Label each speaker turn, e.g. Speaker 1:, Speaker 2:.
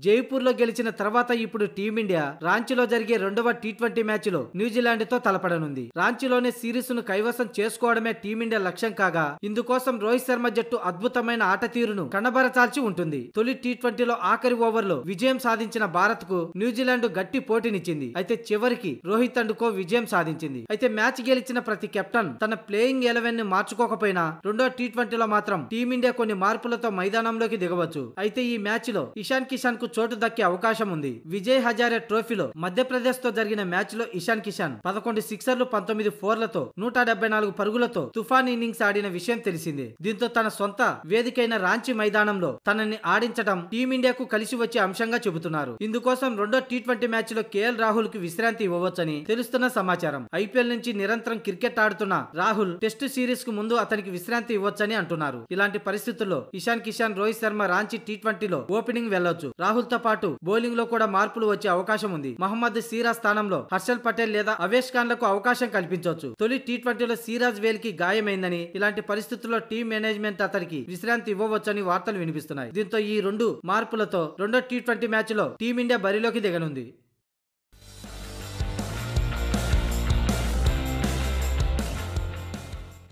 Speaker 1: జైపూర్ లో గెలిచిన తర్వాత ఇప్పుడు టీమిండియా రాంచీలో జరిగే రెండవ టీ ట్వంటీ మ్యాచ్ లో న్యూజిలాండ్ తో తలపడనుంది రాంచీలోనే సిరీస్ ను కైవసం చేసుకోవడమే టీమిండియా లక్ష్యం కాగా ఇందుకోసం రోహిత్ శర్మ జట్టు అద్భుతమైన ఆట తీరును కనబరచాల్సి ఉంటుంది తొలి టీ ట్వంటీలో ఆఖరి ఓవర్లో విజయం సాధించిన భారత్ కు న్యూజిలాండ్ గట్టి పోటీనిచ్చింది అయితే చివరికి రోహిత్ అండ్ కో విజయం సాధించింది అయితే మ్యాచ్ గెలిచిన ప్రతి కెప్టెన్ తన ప్లేయింగ్ ఎలెవెన్ ని మార్చుకోకపోయినా రెండో టీ ట్వంటీలో మాత్రం టీమిండియా కొన్ని మార్పులతో మైదానంలోకి దిగవచ్చు అయితే ఈ మ్యాచ్ లో ఇషాన్ కిషాన్ కు చోటు దక్కే అవకాశం ఉంది విజయ్ హజారే ట్రోఫీలో మధ్యప్రదేశ్ తో జరిగిన మ్యాచ్ లో ఇషాన్ కిషాన్ పదకొండు సిక్సర్లు పంతొమ్మిది ఫోర్లతో నూట డెబ్బై నాలుగు పరుగులతో తుఫాన్ ఇన్నింగ్స్ ఆడిన విషయం తెలిసిందే దీంతో తన సొంత వేదికైన రాంచీ మైదానంలో తనని ఆడించడం టీమిండియాకు కలిసి వచ్చే అంశంగా చెబుతున్నారు ఇందుకోసం రెండో టీ ట్వంటీ మ్యాచ్ లో కేఎల్ రాహుల్ కి విశ్రాంతి ఇవ్వవచ్చని తెలుస్తున్న సమాచారం ఐపీఎల్ నుంచి నిరంతరం క్రికెట్ ఆడుతున్న రాహుల్ టెస్ట్ సిరీస్ కు ముందు అతనికి విశ్రాంతి ఇవ్వొచ్చని అంటున్నారు ఇలాంటి పరిస్థితుల్లో ఇషాన్ కిషాన్ రోహిత్ శర్మ రాంచీ టీ ట్వంటీలో ఓపెనింగ్ వెళ్లొచ్చు రాహుల్ తో పాటు బౌలింగ్ లో కూడా మార్పులు వచ్చే అవకాశం ఉంది మహమ్మద్ సీరాజ్ స్థానంలో హర్షల్ పటేల్ లేదా అవేష్ ఖాన్ లకు అవకాశం కల్పించవచ్చు తొలి టీ ట్వంటీలో సీరాజ్ వేల్కి గాయమైందని ఇలాంటి పరిస్థితుల్లో టీం మేనేజ్మెంట్ అతనికి విశ్రాంతి ఇవ్వవచ్చని వార్తలు వినిపిస్తున్నాయి దీంతో ఈ రెండు మార్పులతో రెండో టీ ట్వంటీ మ్యాచ్ లో టీమిండియా బరిలోకి దిగనుంది